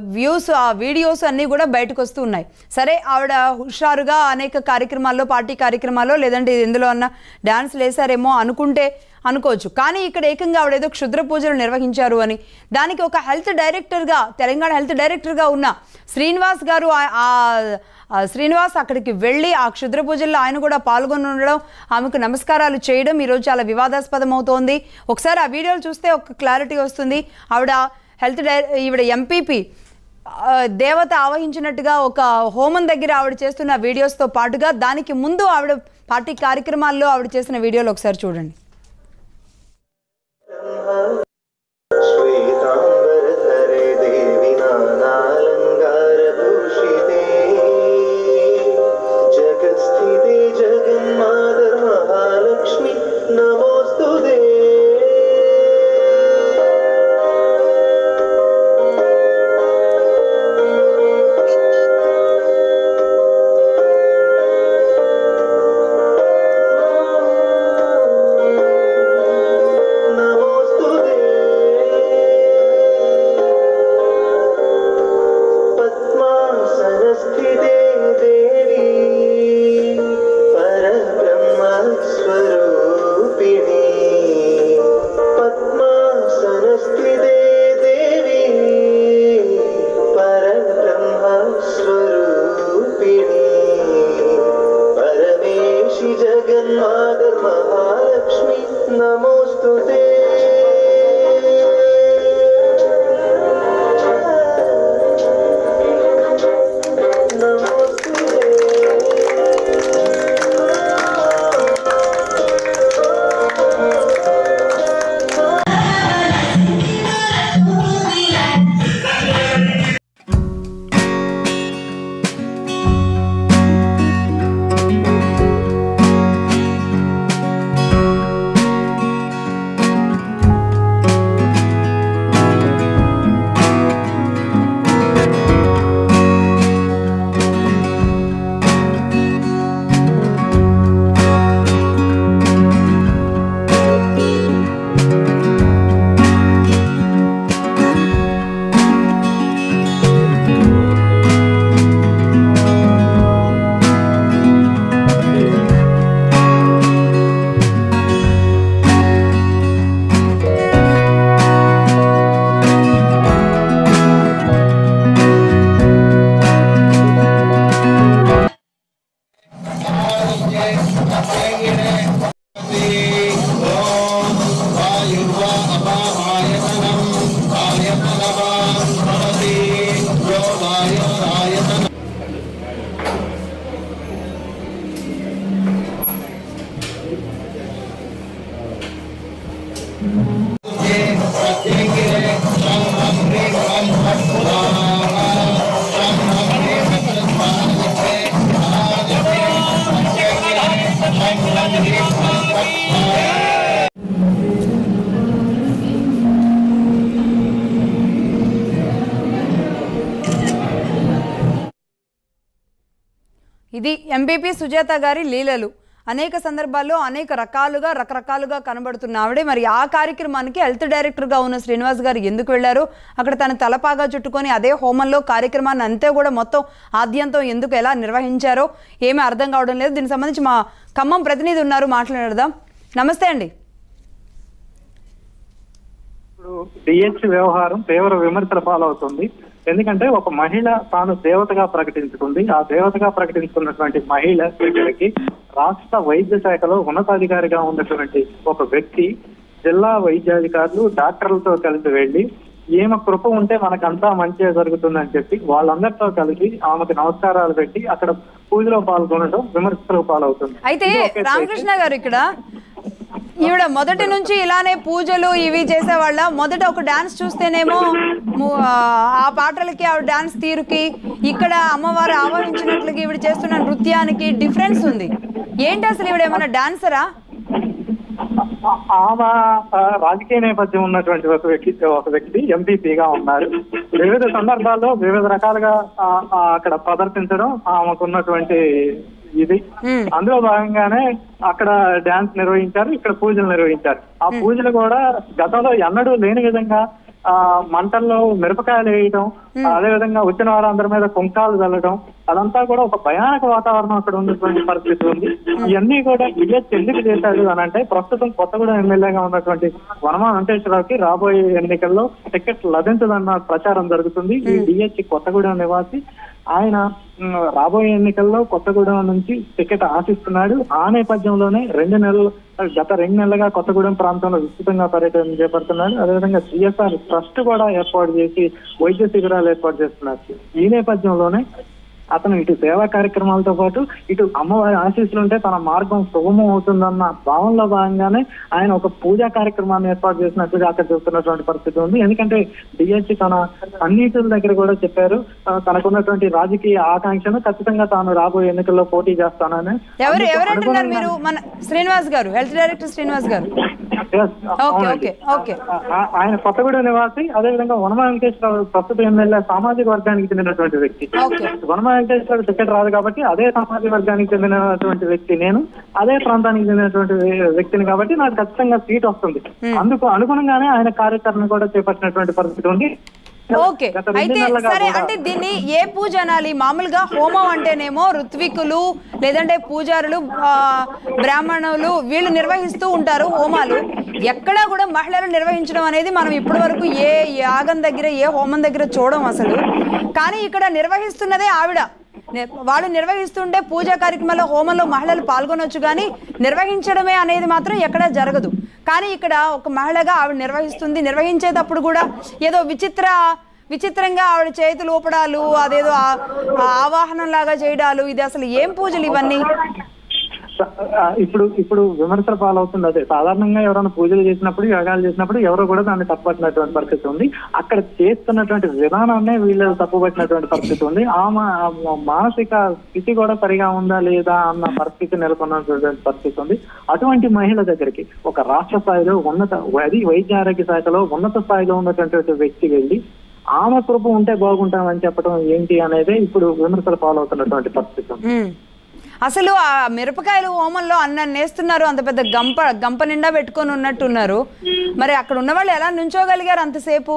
Views ఆ videos అన్నీ కూడా బయటకు వస్తూ ఉన్నాయి సరే ఆవిడ హుషారుగా అనేక కార్యక్రమాల్లో పార్టీ కార్యక్రమాల్లో లేదంటే ఎందులో అన్న డ్యాన్స్ వేశారేమో అనుకుంటే అనుకోవచ్చు కానీ ఇక్కడ ఏకంగా ఆవిడ ఏదో క్షుద్ర పూజలు నిర్వహించారు అని దానికి ఒక హెల్త్ డైరెక్టర్గా తెలంగాణ హెల్త్ డైరెక్టర్గా ఉన్న శ్రీనివాస్ గారు ఆ- ఆ- ఆ శ్రీనివాస్ అక్కడికి వెళ్ళి ఆ క్షుద్ర పూజల్లో ఆయన కూడా పాల్గొని ఉండడం ఆమెకు నమస్కారాలు చేయడం ఈరోజు చాలా వివాదాస్పదం అవుతోంది ఒకసారి ఆ వీడియోలు చూస్తే ఒక క్లారిటీ వస్తుంది ఆవిడ హెల్త్ డై ఈవిడ ఎంపీపీ దేవత ఆవహించినట్టుగా ఒక హోమం దగ్గర ఆవిడ చేస్తున్న వీడియోస్తో పాటుగా దానికి ముందు ఆవిడ పార్టీ కార్యక్రమాల్లో ఆవిడ చేసిన వీడియోలు ఒకసారి చూడండి श्वेताम्बरधरे देवि नानालङ्कारभूषिते जगत्स्थिते जगन्मातर्महालक्ष्मि नमोऽस्तु ते नमोऽस्तु ते पद्मासनस्थिते देवी परब्रह्मस्वरूपिणी पद्मासनस्थिते देवी परब्रह्मस्वरूपिणी परमेशि जगन्मातर् महालक्ष्मी नमोऽस्तु ते नमोऽस्तु ఇది ఎంపీపీ సుజాత గారి లీలలు అనేక సందర్భాల్లో అనేక రకాలుగా రకరకాలుగా కనబడుతున్న ఆవిడే మరి ఆ కార్యక్రమానికి హెల్త్ డైరెక్టర్గా ఉన్న శ్రీనివాస్ గారు ఎందుకు వెళ్ళారు అక్కడ తన తలపాగా చుట్టుకొని అదే హోమంలో కార్యక్రమాన్ని అంతే కూడా మొత్తం ఆద్యంతం ఎందుకు ఎలా నిర్వహించారో ఏమీ అర్థం కావడం లేదు దీనికి సంబంధించి మా ఖమ్మం ప్రతినిధి ఉన్నారు మాట్లాడదాం నమస్తే అండి ఇప్పుడు డిహెచ్ వ్యవహారం తీవ్ర విమర్శల పాలవుతుంది ఎందుకంటే ఒక మహిళ తాను దేవతగా ప్రకటించుకుంది ఆ దేవతగా ప్రకటించుకున్నటువంటి మహిళ దగ్గరికి రాష్ట్ర వైద్య శాఖలో ఉన్నతాధికారిగా ఉన్నటువంటి ఒక వ్యక్తి జిల్లా వైద్యాధికారులు డాక్టర్లతో కలిసి వెళ్లి ఈమె కృప ఉంటే మనకంతా మంచిగా జరుగుతుందని చెప్పి వాళ్ళందరితో కలిసి ఆమెకు నమస్కారాలు పెట్టి అక్కడ పూజలో పాల్గొనడం విమర్శల పాలవుతుంది అయితే ఇది ఒక ఎత్తు అయితే- రామకృష్ణ గారు ఇక్కడ ఈవిడ మొదటి నుంచి ఇలానే పూజలు ఇవి చేసేవాళ్ళ మొదట ఒక డాన్స్ చూస్తేనేమో ము- ఆ పాటలకి ఆవిడ డాన్స్ తీరుకి ఇక్కడ అమ్మవారు ఆవహించినట్లుగా ఈవిడ చేస్తున్న నృత్యానికి డిఫరెన్స్ ఉంది ఏంటి అసలు ఈవిడ ఏమైనా డాన్సరా ఆ- ఆమె ఆ, రాజకీయ నేపథ్యం ఉన్నటువంటి ఒక వ్యక్తి ఒక వ్యక్తి ఎంపీపీగా ఉన్నారు వివిధ సందర్భాల్లో వివిధ రకాలుగా ఆ, ఆ, అక్కడ ప్రదర్శించడం ఆమెకున్నటువంటి ఇది Hmm. అందులో భాగంగానే అక్కడ డాన్స్ నిర్వహించారు ఇక్కడ పూజలు నిర్వహించారు ఆ పూజలు కూడా గతంలో ఎన్నడూ లేని విధంగా ఆ మంటల్లో మిరపకాయలు వేయడం అదే విధంగా వచ్చిన వారందరి మీద కుంకాలు చల్లడం అదంతా కూడా ఒక భయానక వాతావరణం అక్కడ ఉన్నటువంటి పరిస్థితి ఉంది ఇవన్నీ కూడా విలేజ్ ఎందుకు చేశారు అని అంటే ప్రస్తుతం కొత్తగూడెం ఎమ్మెల్యేగా ఉన్నటువంటి వనమా వెంకటేశ్వరరావుకి రాబోయే ఎన్నికల్లో టికెట్ లభించదన్న ప్రచారం జరుగుతుంది ఈ డిహెచ్ కొత్తగూడెం నివాసి ఆయన ఉమ్, రాబోయే ఎన్నికల్లో కొత్తగూడెం నుంచి టికెట్ ఆశిస్తున్నాడు ఆ నేపథ్యంలోనే రెండు నెలలు గత రెండు నెలలుగా కొత్తగూడెం ప్రాంతంలో విస్తృతంగా పర్యటన చేపడుతున్నాడు అదేవిధంగా సిఎస్ఆర్ ట్రస్ట్ కూడా ఏర్పాటు చేసి వైద్య శిబిరాలు ఏర్పాటు చేస్తున్నారు ఈ నేపథ్యంలోనే అతను ఇటు సేవా కార్యక్రమాలతో పాటు ఇటు అమ్మవారి ఆశీస్సులు ఉంటే తన మార్గం సుగమం అవుతుందన్న భావనలో భాగంగానే ఆయన ఒక పూజా కార్యక్రమాన్ని ఏర్పాటు చేసినట్టుగా అక్కడ చెబుతున్నటువంటి పరిస్థితి ఉంది ఎందుకంటే డిహెచ్ తన అన్నిటి దగ్గర కూడా చెప్పారు ఆ, తనకున్నటువంటి రాజకీయ ఆకాంక్షను ఖచ్చితంగా తాను రాబోయే ఎన్నికల్లో పోటీ చేస్తానని ఎవరు అందుకు ఎవరంటున్నారు అనుగుణంగా- మీరు మన శ్రీనివాస్ గారు హెల్త్ డైరెక్టర్ శ్రీనివాస్ గారు Yes, ఓకే అవునండి. ఓకే ఓకే ఆ- ఆ- ఆయన కొత్తగూడెం నివాసి అదేవిధంగా వనమ వెంకటేశ్వర ప్రస్తుత ఎమ్మెల్యే సామాజిక వర్గానికి చెందినటువంటి వ్యక్తి ఓకే. వనమ వెంకటేశ్వర టికెట్ రాదు కాబట్టి అదే సామాజిక వర్గానికి చెందినటువంటి వ్యక్తి నేను అదే ప్రాంతానికి చెందినటువంటి వే- వ్యక్తిని కాబట్టి నాకు ఖచ్చితంగా సీట్ వస్తుంది అందుకు అనుగుణంగానే ఆయన కార్యాచరణ కూడా చేపట్టినటువంటి పరిస్థితి ఉంది ఓకే గత రెండు అయితే నెలలుగా సరే కూడా- అంటే దీన్ని ఏ పూజ అనాలి మామూలుగా హోమం అంటేనేమో ఋత్వికులు లేదంటే పూజారులు ఆ, బ్రాహ్మణులు వీళ్ళు నిర్వహిస్తూ ఉంటారు హోమాలు ఎక్కడా కూడా మహిళలు నిర్వహించడం అనేది మనం ఇప్పటి వరకు ఏ యాగం దగ్గర ఏ హోమం దగ్గర చూడం అసలు కానీ ఇక్కడ నిర్వహిస్తున్నదే ఆవిడ ని- వాళ్ళు నిర్వహిస్తుంటే పూజా కార్యక్రమాల్లో హోమంలో మహిళలు పాల్గొనొచ్చు కానీ నిర్వహించడమే అనేది మాత్రం ఎక్కడా జరగదు కానీ ఇక్కడ ఒక మహిళగా ఆవిడ నిర్వహిస్తుంది నిర్వహించేటప్పుడు కూడా ఏదో విచిత్ర విచిత్రంగా ఆవిడ చేతులు ఊపడాలు అదేదో ఆ- ఆ ఆవాహనం లాగా చేయడాలు ఇది అసలు ఏం పూజలు ఇవన్నీ స- ఆ, ఇప్పుడు ఇప్పుడు విమర్శల పాలవుతుంది అదే సాధారణంగా ఎవరైనా పూజలు చేసినప్పుడు యాగాలు చేసినప్పుడు ఎవరు కూడా దాన్ని తప్పబట్టినటువంటి పరిస్థితి ఉంది అక్కడ చేస్తున్నటువంటి విధానాన్నే వీళ్ళు తప్పుపట్టినటువంటి పరిస్థితి ఉంది ఆమె ఆ మానసిక స్థితి కూడా సరిగా ఉందా లేదా అన్న పరిస్థితి నెలకొన్నటువంటి పరిస్థితి ఉంది అటువంటి మహిళ దగ్గరికి ఒక రాష్ట్ర స్థాయిలో ఉన్నత అది వైద్య ఆరోగ్య శాఖలో ఉన్నత స్థాయిలో ఉన్నటువంటి వ్యక్తి వెళ్ళి ఆమె కృప ఉంటే బాగుంటామని చెప్పడం ఏంటి అనేది ఇప్పుడు విమర్శలు పాలవుతున్నటువంటి పరిస్థితి ఉంది ఉమ్. అసలు ఆ మిరపకాయలు హోమంలో అన్న నేస్తున్నారు అంత పెద్ద గంప గంప నిండా పెట్టుకొని ఉన్నట్టున్నారు మరి అక్కడ ఉన్న వాళ్ళు ఎలా నుంచోగలిగారు అంతసేపు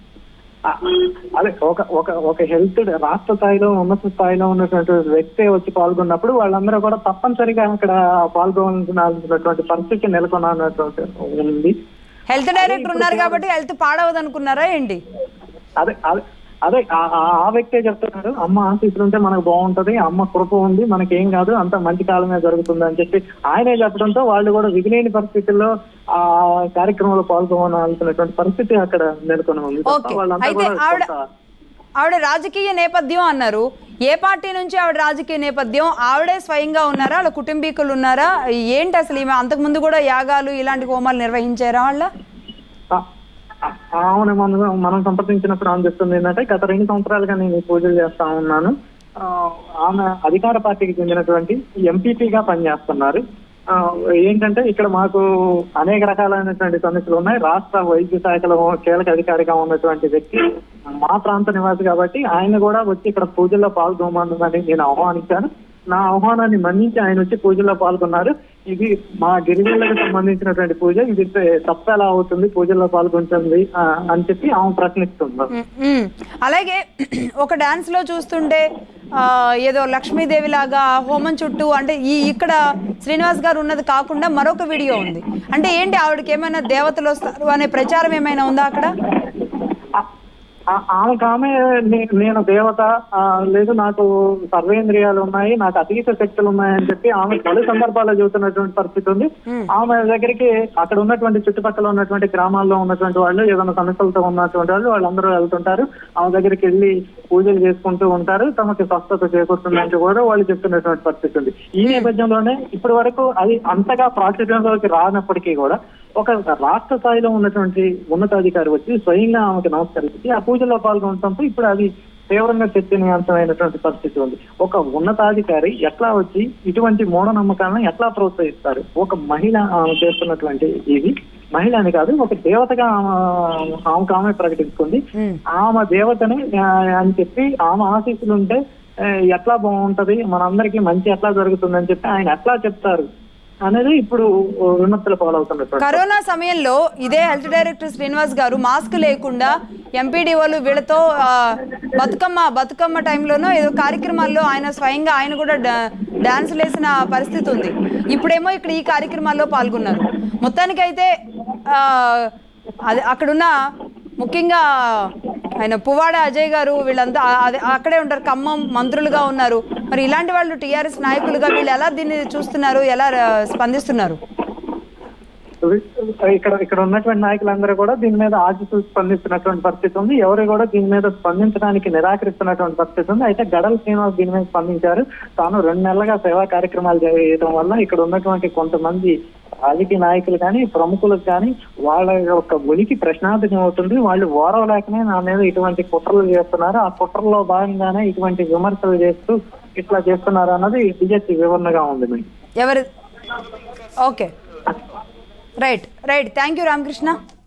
ఆ, అదే ఒక ఒక ఒక హెల్త్ రాష్ట్ర స్థాయిలో ఉన్నత స్థాయిలో ఉన్నటువంటి వ్యక్తి వచ్చి పాల్గొన్నప్పుడు వాళ్ళందరూ కూడా తప్పనిసరిగా అక్కడ పాల్గొనాల్సినటువంటి పరిస్థితి నెలకొన్నటువంటి ఉంది హెల్త్ డైరెక్టర్ ఉన్నారు కాబట్టి హెల్త్ పాడవదు అనుకున్నారా ఏంటి అదే అదే అదే ఆ- ఆ- ఆ వ్యక్తే చెప్తున్నారు అమ్మ ఆశీస్సులు ఉంటే మనకు బాగుంటది అమ్మ కృప ఉంది మనకేం కాదు అంత మంచి కాలమే జరుగుతుంది అని చెప్పి ఆయనే చెప్పడంతో వాళ్ళు కూడా విధిలేని పరిస్థితుల్లో ఆ కార్యక్రమంలో పాల్గొనాల్సినటువంటి పరిస్థితి అక్కడ నెలకొని ఉంది తప్ప ఓకే వాళ్ళంతా అయితే కూడా ఆవిడ కొంత- ఆవిడ రాజకీయ నేపథ్యం అన్నారు ఏ పార్టీ నుంచి ఆవిడ రాజకీయ నేపథ్యం ఆవిడే స్వయంగా ఉన్నారా వాళ్ళ కుటుంబీకులు ఉన్నారా ఏంటి అసలు ఈమె అంతకుముందు కూడా యాగాలు ఇలాంటి హోమాలు నిర్వహించారా వాళ్ళ ఆ- ఆ- అవును మనం మనం సంప్రదించినప్పుడు ఆమె చెప్తుంది ఏంటంటే గత రెండు సంవత్సరాలుగా నేను ఈ పూజలు చేస్తా ఉన్నాను ఆ, ఆమె అధికార పార్టీకి చెందినటువంటి ఎంపీపీగా పనిచేస్తున్నారు ఆ, ఏంటంటే ఇక్కడ మాకు అనేక రకాలైనటువంటి సమస్యలు ఉన్నాయి రాష్ట్ర వైద్య శాఖలో కీలక అధికారిగా ఉన్నటువంటి వ్యక్తి మా ప్రాంత నివాసి కాబట్టి ఆయన కూడా వచ్చి ఇక్కడ పూజల్లో పాల్గొమని నేను ఆహ్వానించాను నా ఆహ్వానాన్ని మన్నించి ఆయన వచ్చి పూజల్లో పాల్గొన్నారు ఇది మా గిరిజనులకు సంబంధించినటువంటి పూజ ఇది తప్ప ఎలా అవుతుంది పూజల్లో పాల్గొంటుంది ఆ, అని చెప్పి ఆమె ప్రశ్నిస్తున్నారు మ్మ్, మ్మ్. అలాగే ఒక డాన్స్ లో చూస్తుంటే ఆ, ఏదో లక్ష్మీదేవి లాగా హోమం చుట్టూ అంటే ఈ ఇక్కడ శ్రీనివాస్ గారు ఉన్నది కాకుండా మరొక వీడియో ఉంది అంటే ఏంటి ఆవిడకి ఏమైనా దేవతలు వస్తారు అనే ప్రచారం ఏమైనా ఉందా అక్కడ ఆ- ఆ- ఆమెకు ఆమె నే- నేను దేవత ఆ, లేదు నాకు సర్వేంద్రియాలు ఉన్నాయి నాకు అతీత శక్తులు ఉన్నాయని చెప్పి ఆమె పలు సందర్భాల్లో చెబుతున్నటువంటి పరిస్థితి ఉంది ఆమె దగ్గరికి అక్కడ ఉన్నటువంటి చుట్టుపక్కల ఉన్నటువంటి గ్రామాల్లో ఉన్నటువంటి వాళ్ళు ఏదైనా సమస్యలతో ఉన్నటువంటి వాళ్ళు వాళ్ళందరూ వెళ్తుంటారు ఆమె దగ్గరికి వెళ్ళి పూజలు చేసుకుంటూ ఉంటారు తమకి స్వస్థత చేకూరుతుందంటూ కూడా వాళ్ళు చెప్తున్నటువంటి పరిస్థితి ఉంది ఈ నేపథ్యంలోనే ఇప్పటి వరకు అది అంతగా ప్రాచుర్యంలోకి రానప్పటికీ కూడా ఒక రాష్ట్ర స్థాయిలో ఉన్నటువంటి ఉన్నతాధికారి వచ్చి స్వయంగా ఆమెకు నమస్కరించి ఆ పూజలో పాల్గొనడంతో ఇప్పుడు అది తీవ్రంగా చర్చనీయాంశమైనటువంటి పరిస్థితి ఉంది ఒక ఉన్నతాధికారి ఎట్లా వచ్చి ఇటువంటి మూఢనమ్మకాలను ఎట్లా ప్రోత్సహిస్తారు ఒక మహిళ ఆమె చేస్తున్నటువంటి ఇది మహిళ అని కాదు ఒక దేవతగా ఆమె ఆమెకు ఆమె ప్రకటించుకుంది మ్మ్. ఆమె దేవతని ఆ, అని చెప్పి ఆమె ఆశీస్సులు ఉంటే ఆ, ఎట్లా బాగుంటది మనందరికీ మంచి ఎట్లా జరుగుతుందని చెప్పి ఆయన ఎట్లా చెప్తారు అనేది ఇప్పుడు విమర్శలు పాలవుతున్నటువంటి కరోనా సమయంలో ఇదే హెల్త్ డైరెక్టర్ శ్రీనివాస్ గారు మాస్క్ లేకుండా ఎంపీడీఓలు వీళ్ళతో ఆ, బతుకమ్మ బతుకమ్మ టైంలోనో ఏదో కార్యక్రమాల్లో ఆయన స్వయంగా ఆయన కూడా డా- డాన్స్ వేసిన పరిస్థితి ఉంది ఇప్పుడేమో ఇక్కడ ఈ కార్యక్రమాల్లో పాల్గొన్నారు మొత్తానికైతే ఆ, అది అక్కడున్న ముఖ్యంగా ఆయన పువ్వాడ అజయ్ గారు వీళ్ళంతా ఆ- అదే- అక్కడే ఉంటారు ఖమ్మం మంత్రులుగా ఉన్నారు మరి ఇలాంటి వాళ్ళు టీఆర్ఎస్ నాయకులుగా వీళ్ళు ఎలా దీన్ని చూస్తున్నారు ఎలా ఆ, స్పందిస్తున్నారు ఇక్కడ ఇక్కడ ఉన్నటువంటి నాయకులందరూ కూడా దీని మీద ఆశిస్తూ స్పందిస్తున్నటువంటి పరిస్థితి ఉంది ఎవరు కూడా దీని మీద స్పందించడానికి నిరాకరిస్తున్నటువంటి పరిస్థితి ఉంది అయితే గడల శ్రీనివాస్ దీని మీద స్పందించారు తాను రెండు నెలలుగా సేవా కార్యక్రమాలు చేయడం వల్ల ఇక్కడ ఉన్నటువంటి కొంతమంది రాజకీయ నాయకులు కానీ ప్రముఖులకు కానీ వాళ్ళ యొక్క ఉనికి ప్రశ్నార్థకం అవుతుంది వాళ్ళు ఓరవలేకనే నా మీద ఇటువంటి కుట్రలు చేస్తున్నారు ఆ కుట్రలో భాగంగానే ఇటువంటి విమర్శలు చేస్తూ ఇట్లా చేస్తున్నారు అన్నది బిజెపి వివరణగా ఉంది మీకు ఎవరి okay right right thank you Ramakrishna